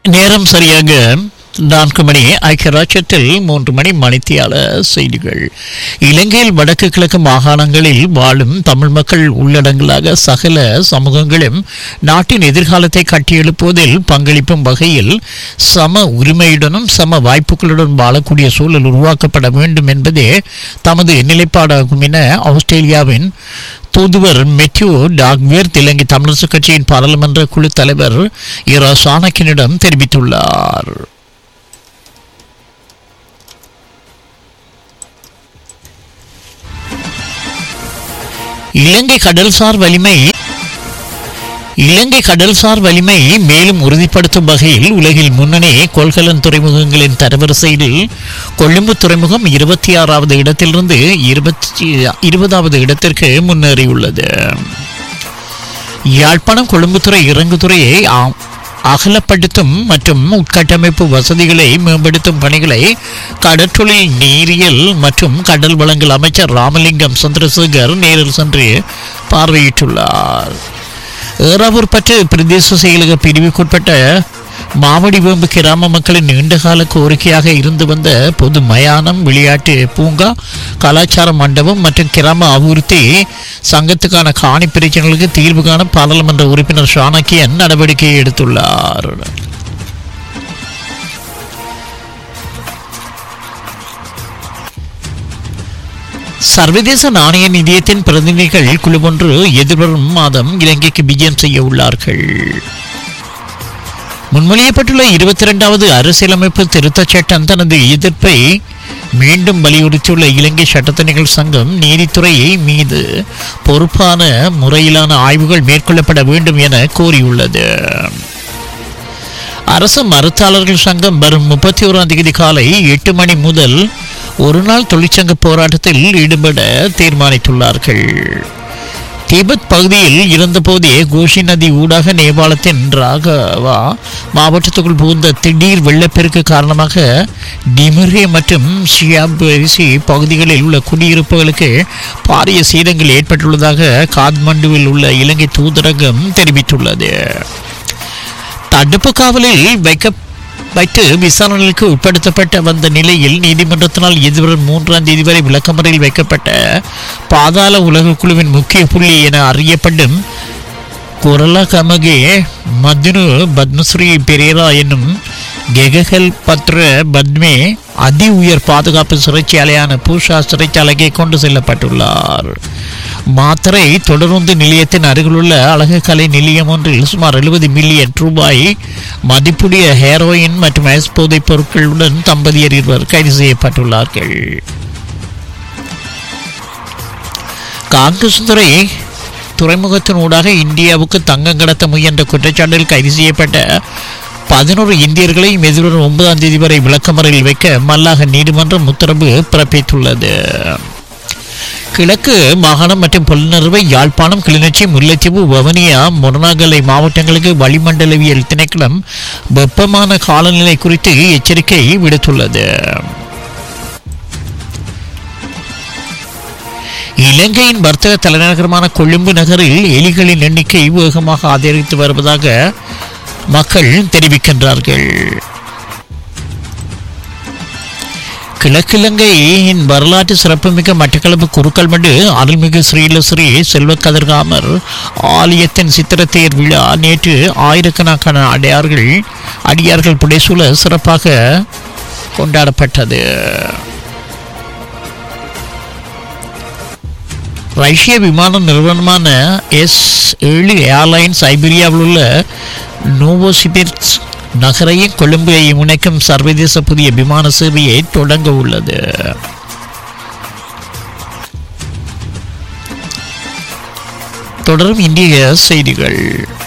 நேரம் சரியாக நான்கு மணி ஐக்கிய ராஜ்யத்தில் மூன்று மணி மணித்தியால செய்திகள் இலங்கையில் வடக்கு கிழக்கு மாகாணங்களில் வாழும் தமிழ் மக்கள் உள்ளடங்களாக சகல சமூகங்களும் நாட்டின் எதிர்காலத்தை கட்டியெழுப்புவதில் பங்களிப்பும் வகையில் சம உரிமையுடனும் சம வாய்ப்புகளுடன் வாழக்கூடிய சூழல் உருவாக்கப்பட வேண்டும் என்பதே தமது நிலைப்பாடாகும் என ஆஸ்திரேலியாவின் தூதுவர் மெத்யூ டாக்வேர் இலங்கை தமிழரசு கட்சியின் பாராளுமன்ற குழு தலைவர் இரா சாணக்கியனிடம் தெரிவித்துள்ளார் இலங்கை கடல்சார் வலிமை இலங்கை கடல்சார் வலிமை மேலும் உறுதிப்படுத்தும் வகையில் உலகில் முன்னணி கொள்கலன் துறைமுகங்களின் தரவரிசையில் கொழும்பு துறைமுகம் இருபத்தி ஆறாவது இடத்திலிருந்து இருபத்தி இருபதாவது இடத்திற்கு முன்னேறியுள்ளது யாழ்ப்பாணம் கொழும்புத்துறை இறங்குதுறையை ஆ- அகலப்படுத்தும் மற்றும் உட்கட்டமைப்பு வசதிகளை மேம்படுத்தும் பணிகளை கடற்றொழில் நீரியல் மற்றும் கடல் வளங்கள் அமைச்சர் ராமலிங்கம் சந்திரசேகர் நேரில் சென்று பார்வையிட்டுள்ளார் ஏறாவூர் பற்று பிரதேச செயலக பிரிவுக்குட்பட்ட மாவடிவேம்பு கிராம மக்களின் நீண்டகால கோரிக்கையாக இருந்து வந்த பொது மயானம் விளையாட்டு பூங்கா கலாச்சார மண்டபம் மற்றும் கிராம அபிவிருத்தி சங்கத்துக்கான காணி பிரச்சனைகளுக்கு தீர்வு காண பாராளுமன்ற உறுப்பினர் ஷானக்கியன் நடவடிக்கை எடுத்துள்ளார் சர்வதேச நாணய நிதியத்தின் பிரதிநிதிகள் குழு ஒன்று எதிர்வரும் மாதம் இலங்கைக்கு விஜயம் செய்ய உள்ளார்கள் முன்மொழியப்பட்டுள்ள இருபத்தி இரண்டாவது அரசியலமைப்பு திருத்தச் சட்டம் தனது எதிர்ப்பை மீண்டும் வலியுறுத்தியுள்ள இலங்கை சட்டத்தணிகள் சங்கம் நீதித்துறை மீது பொறுப்பான முறையிலான ஆய்வுகள் மேற்கொள்ளப்பட வேண்டும் என கோரியுள்ளது அரசு மருத்தாளர்கள் சங்கம் வரும் முப்பத்தி ஓராம் தேதி காலை எட்டு மணி முதல் ஒரு நாள் தொழிற்சங்க போராட்டத்தில் ஈடுபட தீர்மானித்துள்ளார்கள் திபெத் பகுதியில் இருந்தபோதே கோஷி நதி ஊடாக நேபாளத்தின் ராகவா மாவட்டத்துக்குள் புகுந்த திடீர் வெள்ளப்பெருக்கு காரணமாக டிமிரே மற்றும் ஷியாபரிசி பகுதிகளில் உள்ள குடியிருப்புகளுக்கு பாரிய சேதங்கள் ஏற்பட்டுள்ளதாக காத்மண்டுவில் உள்ள இலங்கை தூதரகம் தெரிவித்துள்ளது தடுப்பு காவலில் வைக்க வைத்து விசாரணைகளுக்கு உட்படுத்தப்பட்ட வந்த நிலையில் நீதிமன்றத்தினால் எதிர்வரும் மூன்றாம் தேதி வரை விளக்கமறையில் வைக்கப்பட்ட பாதாள உலக குழுவின் முக்கிய புள்ளி என அறியப்படும் குரலா கமகே மத்னு பத்மஸ்ரீ பெரேரா என்னும் கெகஹல் பத்ர பத்மே அதி உயர் பாதுகாப்பு சிறைச்சாலையான பூஷா சிறைச்சாலைக்கு கொண்டு செல்லப்பட்டுள்ளார் மாத்தரை தொடருந்து நிலையத்தின் அருகிலுள்ள அழகுக்கலை நிலையம் ஒன்றில் சுமார் 70 மில்லியன் ரூபாய் மதிப்புடைய ஹேரோயின் மற்றும் ஐஸ் போதைப் பொருட்களுடன் தம்பதியர் இருவர் கைது செய்யப்பட்டுள்ளார்கள் காங்கிரஸ் துறை துறைமுகத்தின் ஊடாக இந்தியாவுக்கு தங்கம் கடத்த முயன்ற குற்றச்சாட்டில் கைது செய்யப்பட்ட பதினோரு இந்தியர்களையும் எதிர்வரும் ஒன்பதாம் தேதி வரை விளக்கமறையில் வைக்க மல்லாக நீதிமன்றம் உத்தரவு பிறப்பித்துள்ளது கிழக்கு மாகாணம் மற்றும் புலனறுவை யாழ்ப்பாணம் கிளிநொச்சி முல்லைத்தீவு வவுனியா முரணாகலை மாவட்டங்களுக்கு வளிமண்டலவியல் திணைக்களம் வெப்பமான காலநிலை குறித்து எச்சரிக்கை விடுத்துள்ளது இலங்கையின் வர்த்தக தலைநகரமான கொழும்பு நகரில் எலிகளின் எண்ணிக்கை வேகமாக அதிகரித்து வருவதாக மக்கள் தெரிவிக்கின்றார்கள் கிழக்கிழங்கையின் வரலாற்று சிறப்புமிக்க மட்டக்களப்பு குருக்கல்மண்டு அருள்மிகு ஸ்ரீலஸ்ரீ செல்வ கதிர்காமர் ஆலயத்தின் சித்திரத்தேர் விழா நேற்று ஆயிரக்கணக்கான அடியார்கள் அடியார்கள் புடைசூழ சிறப்பாக கொண்டாடப்பட்டது ரஷ்ய விமான நிறுவனமான எஸ் ஏழு ஏர்லைன்ஸ் சைபீரியாவில் உள்ள நோவோசிபிர்ஸ் நகரையும் கொழும்பையும் இணைக்கும் சர்வதேச புதிய விமான சேவையை தொடங்க உள்ளது தொடரும் இந்திய செய்திகள்